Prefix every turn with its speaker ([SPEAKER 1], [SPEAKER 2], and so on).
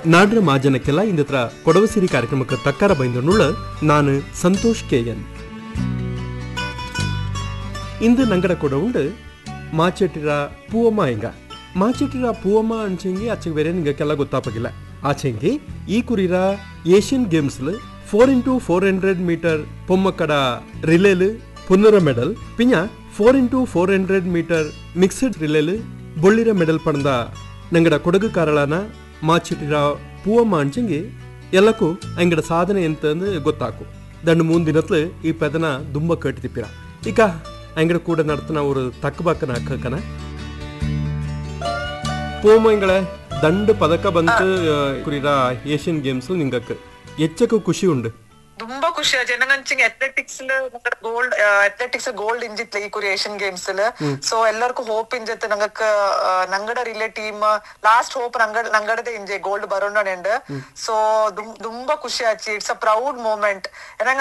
[SPEAKER 1] ನಾಡ್ರ ಮಾಜನಕ್ಕೆಲ್ಲ ಇಂದತ್ರ ಕೊಡವ ಸಿರಿ ಕಾರ್ಯಕ್ರಮಕ್ಕೆ ತಕ್ಕಾರ ಬೈಂದನುಳ್ಳ ನಾನು ಸಂತೋಷ್ ಕೆ ಎನ್ ಇಂದು ನಂಗಡ ಕೂಡ ಉಂಡು ಮಾಚೆಟ್ಟಿರ ಪೂವಮ್ಮ ಎಂಗ ಮಾಚೆಟ್ಟಿರ ಪೂವಮ್ಮ ಅಂಚೆಂಗಿ ಅಚ್ಚಂಗೆ ಬೇರೆ ನಿಂಗಕ್ಕೆಲ್ಲ ಗೊತ್ತಾಪಗಿಲ್ಲ ಆಚೆಂಗಿ ಈ ಕುರಿರ ಏಷ್ಯನ್ ಗೇಮ್ಸ್ಲು four into four hundred metre ಪೊಮ್ಮಕ್ಕಡ ರಿಲೇಲು ಪುನರ ಮೆಡಲ್ ಪಿಂಜ four into four hundred metre mixed ರಿಲೇಲು ಬೊಳ್ಳಿರ ಮೆಡಲ್ ಪಡೆದ ನಂಗಡ ಕೊಡಗು ಕಾರಳನ ಮಾಚಿಟ್ಟಿರ ಪೂವಮ್ಮ ಅಂಚಂಗಿ ಎಲ್ಲಕ್ಕೂ ಅಂಗಡ ಸಾಧನೆ ಎಂತಂದು ಗೊತ್ತಾಕು ದಂಡು ಮೂನ್ ದಿನತ್ಲು ಈ ಪೆದನ ದುಂಬ ಕಟ್ಟಿ ತಿಪ್ಪಿರ ಈಗ ಅಂಗಡ ಕೂಡ ನಡ್ತನ ஒரு ತಕ್ಕಬಾಕನ ಅಕ್ಕನ ಪೂಮಂಗಳ ದಂಡು ಪದಕ ಬಂತು ಕುರಿರ ಏಷ್ಯನ್ ಗೇಮ್ಸ್ ನಿಂಗಕ್ಕೆ ಎಚ್ಚಕ ಖುಷಿ ಉಂಡು
[SPEAKER 2] ತುಂಬಾ ಖುಷಿ ಆಯ್ತು ನಂಗೆ ಅಥ್ಲೆಟಿಕ್ಸ್ ಗೋಲ್ಡ್ ಅಥ್ಲೆಟಿಕ್ಸ್ ಗೋಲ್ಡ್ ಇಂಜಿತ್ ಈ ಕುರಿ ಏಷ್ಯನ್ ಗೇಮ್ಸ್ ಸೊ ಎಲ್ಲರಿಗೂ ಹೋಪ್ ಇಂಜತ್ ನಂಗಕ್ ನಂಗಡ ರಿಲೇ ಟೀಮ್ ಲಾಸ್ಟ್ ಹೋಪ್ ನಂಗಡ ನಂಗಡದೆ ಇಂಜೆ ಗೋಲ್ಡ್ ಬರೋಣ ಸೊ ತುಂಬಾ ಖುಷಿ ಆಚಿ ಇಟ್ಸ್ ಅ ಪ್ರೌಡ್ ಮೂಮೆಂಟ್